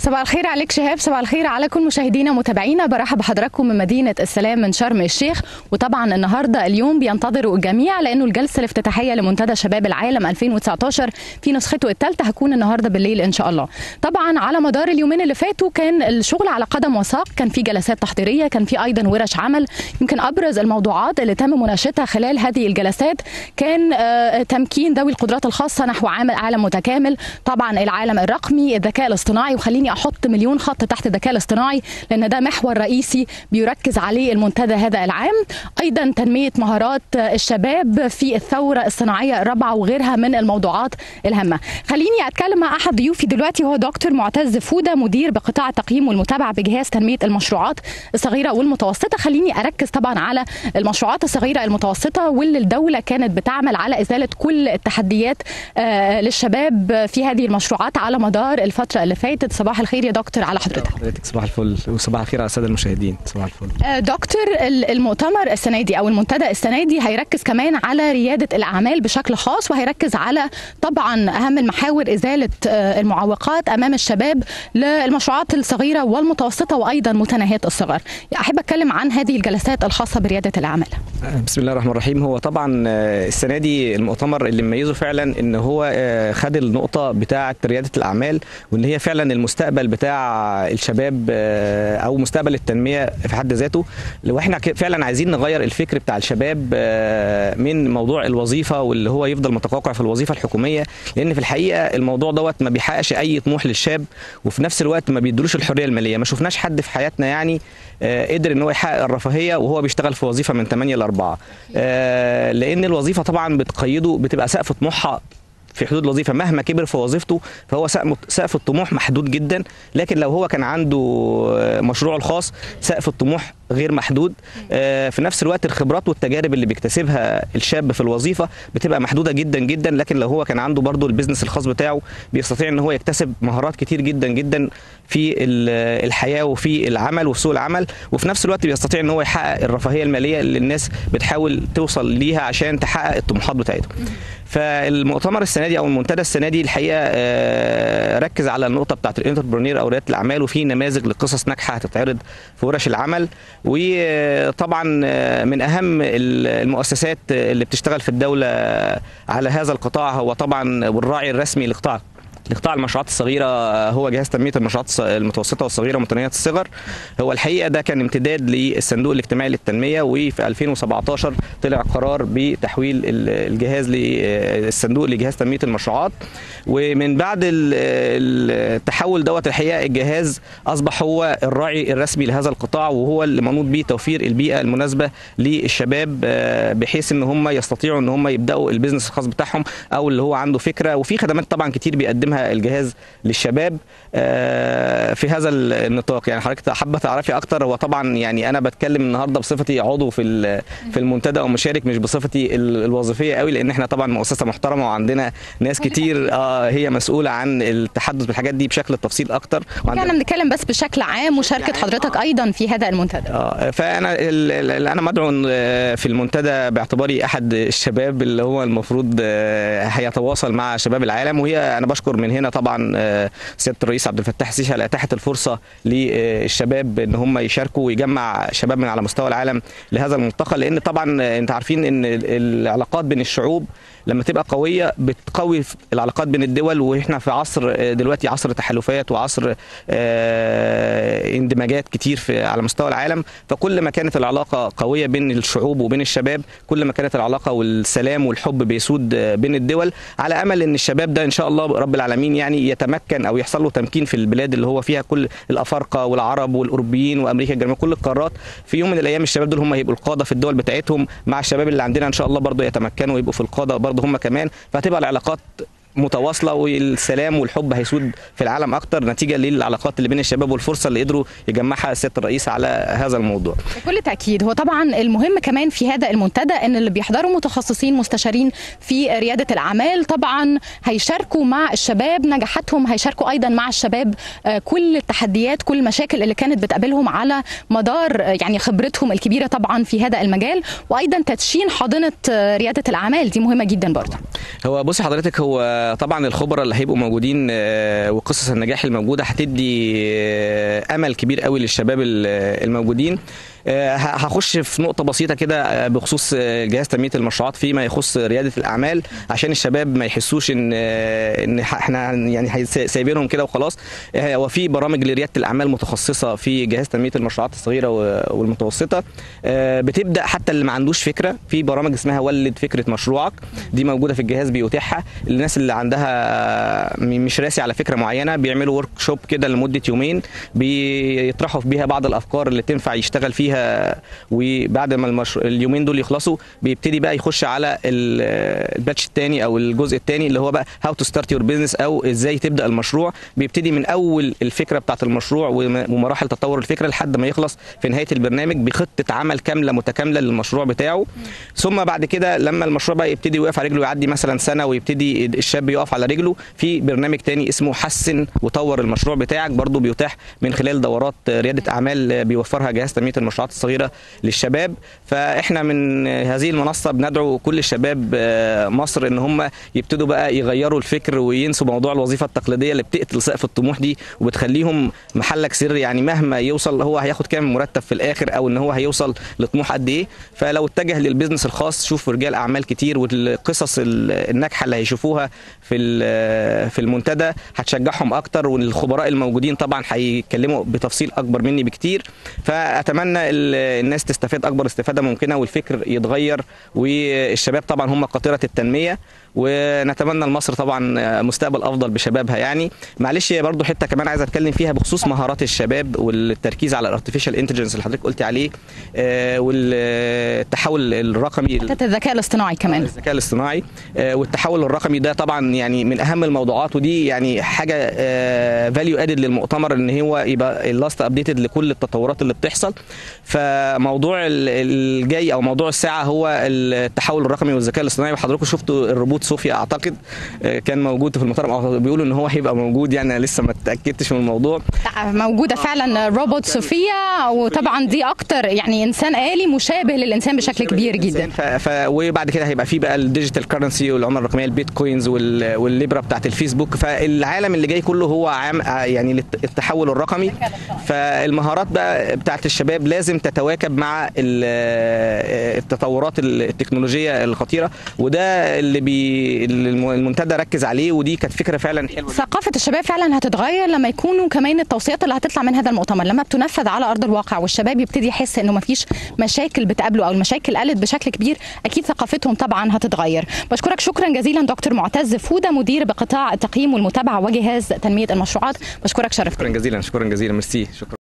صباح الخير عليك شهاب صباح الخير على كل مشاهدينا ومتابعينا برحب بحضراتكم من مدينة السلام من شرم الشيخ وطبعا النهاردة اليوم بينتظروا الجميع لأنه الجلسة الافتتاحية لمنتدى شباب العالم 2019 في نسخته الثالثة هتكون النهاردة بالليل إن شاء الله طبعا على مدار اليومين اللي فاتوا كان الشغل على قدم وساق كان في جلسات تحضيرية كان في أيضا ورش عمل يمكن أبرز الموضوعات اللي تم مناقشتها خلال هذه الجلسات كان آه، تمكين ذوي القدرات الخاصة نحو عامل عالم متكامل طبعا العالم الرقمي الذكاء الاصطناعي وخليني احط مليون خط تحت الذكاء الاصطناعي لان ده محور رئيسي بيركز عليه المنتدى هذا العام ايضا تنميه مهارات الشباب في الثوره الصناعيه الرابعه وغيرها من الموضوعات الهامه خليني اتكلم مع احد ضيوفي دلوقتي وهو دكتور معتز فوده مدير بقطاع التقييم والمتابعه بجهاز تنميه المشروعات الصغيره والمتوسطه خليني اركز طبعا على المشروعات الصغيره المتوسطه واللي الدوله كانت بتعمل على ازاله كل التحديات آه، للشباب في هذه المشروعات على مدار الفتره اللي فاتت صباح الخير يا دكتور على حضرتك حضرتك صباح الفل وصباح الخير على الساده المشاهدين صباح الفل آه، دكتور ال- المؤتمر السنه دي او المنتدى السنه دي هيركز كمان على رياده الاعمال بشكل خاص وهيركز على طبعا اهم المحاور ازاله آه، المعوقات امام الشباب للمشروعات الصغيره والمتوسطه وايضا متناهيه الصغر احب اتكلم عن هذه الجلسات الخاصه برياده الاعمال بسم الله الرحمن الرحيم هو طبعا آه، السنه دي المؤتمر اللي مميزه فعلا ان هو آه، خد النقطه بتاعه رياده الاعمال وان هي فعلا المستقبل بتاع الشباب آه، او مستقبل التنميه في حد ذاته لو احنا ك- فعلا عايزين نغير الفكر بتاع الشباب آه، من موضوع الوظيفه واللي هو يفضل متقوقع في الوظيفه الحكوميه لان في الحقيقه الموضوع دوت ما بيحققش اي طموح للشاب وفي نفس الوقت ما بيدلوش الحريه الماليه ما شفناش حد في حياتنا يعني آه، قدر ان هو يحقق الرفاهيه وهو بيشتغل في وظيفه من 8 ل 4 آه، لان الوظيفه طبعا بتقيده بتبقى سقف طموحها في حدود الوظيفه مهما كبر في وظيفته فهو سقف سقف الطموح محدود جدا لكن لو هو كان عنده آه، مشروعه الخاص سقف الطموح غير محدود آه، في نفس الوقت الخبرات والتجارب اللي بيكتسبها الشاب في الوظيفه بتبقى محدوده جدا جدا لكن لو هو كان عنده برضه البيزنس الخاص بتاعه بيستطيع ان هو يكتسب مهارات كتير جدا جدا في ال- الحياه وفي العمل وفي سوق العمل وفي نفس الوقت بيستطيع ان هو يحقق الرفاهيه الماليه اللي الناس بتحاول توصل ليها عشان تحقق الطموحات بتاعتهم فالمؤتمر السنه دي او المنتدى السنه دي الحقيقه آه، ركز على النقطه بتاعت الانتربرونير او رياده الاعمال وفي نماذج لقصص ناجحه هتتعرض في ورش العمل وطبعا آه، من اهم ال- المؤسسات اللي بتشتغل في الدوله على هذا القطاع هو طبعا والراعي الرسمي لقطاع لقطاع المشروعات الصغيره هو جهاز تنميه المشروعات الص- المتوسطه والصغيره ومتناهيه الصغر هو الحقيقه ده كان امتداد للصندوق الاجتماعي للتنميه وفي 2017 طلع قرار بتحويل ال- الجهاز للصندوق لجهاز تنميه المشروعات ومن بعد ال- ال- التحول دوت الحقيقه الجهاز اصبح هو الراعي الرسمي لهذا القطاع وهو اللي منوط به توفير البيئه المناسبه للشباب آه، بحيث ان هم يستطيعوا ان هم يبداوا البيزنس الخاص بتاعهم او اللي هو عنده فكره وفي خدمات طبعا كتير بيقدمها الجهاز للشباب آه، في هذا النطاق يعني حضرتك حابه تعرفي اكتر هو طبعا يعني انا بتكلم النهارده بصفتي عضو في ال- في المنتدى او مشارك مش بصفتي ال- الوظيفيه قوي لان احنا طبعا مؤسسه محترمه وعندنا ناس كتير اه هي مسؤوله عن التحدث بالحاجات دي بشكل تفصيل اكتر وعندنا- احنا بنتكلم بس بشكل عام مشاركه حضرتك ايضا في هذا المنتدى اه فانا ال- ال- انا مدعو آه، في المنتدى باعتباري احد الشباب اللي هو المفروض آه، هيتواصل مع شباب العالم وهي انا بشكر من هنا طبعا آه، سياده الرئيس عبد الفتاح السيسي على اتاحه الفرصه للشباب ان هم يشاركوا ويجمع شباب من على مستوى العالم لهذا الملتقى لان طبعا آه، انت عارفين ان ال- العلاقات بين الشعوب لما تبقى قويه بتقوي العلاقات بين الدول واحنا في عصر آه، دلوقتي عصر تحالفات وعصر آه، اندماجات كتير في على مستوى العالم فكل ما كانت العلاقه قويه بين الشعوب وبين الشباب كل ما كانت العلاقه والسلام والحب بيسود آه، بين الدول على امل ان الشباب ده ان شاء الله رب العالمين يعني يتمكن او يحصل له تمكين في البلاد اللي هو فيها كل الافارقه والعرب والاوروبيين وامريكا الجنوبيه كل القارات في يوم من الايام الشباب دول هم هيبقوا القاده في الدول بتاعتهم مع الشباب اللي عندنا ان شاء الله برضه يتمكنوا ويبقوا في القاده برضه هم كمان فهتبقى العلاقات متواصله والسلام والحب هيسود في العالم اكتر نتيجه للعلاقات اللي بين الشباب والفرصه اللي قدروا يجمعها سياده الرئيس على هذا الموضوع بكل تأكيد هو طبعا المهم كمان في هذا المنتدى ان اللي بيحضروا متخصصين مستشارين في ريادة الأعمال طبعا هيشاركوا مع الشباب نجاحاتهم هيشاركوا أيضا مع الشباب آه، كل التحديات كل المشاكل اللي كانت بتقابلهم على مدار آه، يعني خبرتهم الكبيرة طبعا في هذا المجال وأيضا تدشين حاضنة آه، ريادة الأعمال دي مهمة جدا برضه هو بصي حضرتك هو طبعا الخبراء اللي هيبقوا موجودين آه، وقصص النجاح الموجوده هتدي آه، امل كبير قوي للشباب ال- الموجودين آه، ه- هخش في نقطة بسيطة كده آه، بخصوص آه، جهاز تنمية المشروعات فيما يخص ريادة الأعمال عشان الشباب ما يحسوش إن آه، إن ح- إحنا هن- يعني هي- سايبينهم كده وخلاص آه، هو في برامج لريادة الأعمال متخصصة في جهاز تنمية المشروعات الصغيرة و- والمتوسطة آه، بتبدأ حتى اللي ما عندوش فكرة في برامج اسمها ولد فكرة مشروعك دي موجودة في الجهاز بيتيحها الناس اللي عندها آه، م- مش راسي على فكرة معينة بيعملوا ورك شوب كده لمدة يومين بيطرحوا بيها بعض الأفكار اللي تنفع يشتغل فيها وبعد ما المش... اليومين دول يخلصوا بيبتدي بقى يخش على ال- الباتش الثاني او الجزء الثاني اللي هو بقى هاو تو ستارت يور بزنس او ازاي تبدا المشروع بيبتدي من اول الفكره بتاعت المشروع وم- ومراحل تطور الفكره لحد ما يخلص في نهايه البرنامج بخطه عمل كامله متكامله للمشروع بتاعه ثم بعد كده لما المشروع بقى يبتدي يوقف على رجله يعدي مثلا سنه ويبتدي الشاب يقف على رجله في برنامج تاني اسمه حسن وطور المشروع بتاعك برضو بيتاح من خلال دورات رياده اعمال بيوفرها جهاز تنميه المشروعات الصغيره للشباب فاحنا من هذه المنصه بندعو كل الشباب آه، مصر ان هم يبتدوا بقى يغيروا الفكر وينسوا موضوع الوظيفه التقليديه اللي بتقتل سقف الطموح دي وبتخليهم محلك سر يعني مهما يوصل هو هياخد كام مرتب في الاخر او ان هو هيوصل لطموح قد ايه فلو اتجه للبيزنس الخاص شوف رجال اعمال كتير والقصص ال- الناجحه اللي هيشوفوها في ال- في المنتدى هتشجعهم اكتر والخبراء الموجودين طبعا هيتكلموا بتفصيل اكبر مني بكتير فاتمنى ال- الناس تستفاد اكبر استفاده ممكنه والفكر يتغير والشباب طبعا هم قاطره التنميه ونتمنى لمصر طبعا مستقبل افضل بشبابها يعني معلش هي برضو حته كمان عايز اتكلم فيها بخصوص مهارات الشباب والتركيز على الارتفيشال انتليجنس اللي حضرتك قلت عليه آه، والتحول الرقمي حتة الذكاء الاصطناعي كمان الذكاء الاصطناعي آه، والتحول الرقمي ده طبعا يعني من اهم الموضوعات ودي يعني حاجه فاليو ادد للمؤتمر ان هو يبقى اللاست ابديتد لكل التطورات اللي بتحصل فموضوع ال- الجاي او موضوع الساعه هو التحول الرقمي والذكاء الاصطناعي وحضراتكم شفتوا الروبوت صوفيا اعتقد آه، كان موجود في المؤتمر أو بيقولوا ان هو هيبقى موجود يعني أنا لسه ما اتاكدتش من الموضوع لا، موجودة فعلا روبوت صوفيا وطبعا دي أكتر يعني إنسان آلي مشابه للإنسان بشكل كبير جدا ف... ف... وبعد كده هيبقى في بقى الديجيتال كرنسي والعمله الرقميه البيتكوينز وال... والليبرا بتاعت الفيسبوك فالعالم اللي جاي كله هو عام يعني للت- التحول الرقمي فالمهارات بقى بتاعت الشباب لازم تتواكب مع ال- التطورات التكنولوجيه الخطيره وده اللي بي... اللي الم- المنتدى ركز عليه ودي كانت فكره فعلا حلوه ثقافة الشباب فعلا هتتغير لما يكونوا كمان التوصيات اللي هتطلع من هذا المؤتمر لما بتنفذ على أرض الواقع والشباب يبتدي يحس إنه مفيش مشاكل بتقابله أو المشاكل قلت بشكل كبير أكيد ثقافتهم طبعا هتتغير بشكرك شكرا جزيلا دكتور معتز فودة مدير بقطاع التقييم والمتابعة وجهاز تنمية المشروعات بشكرك شرفتني شكرا جزيلا شكرا جزيلا ميرسي شكرا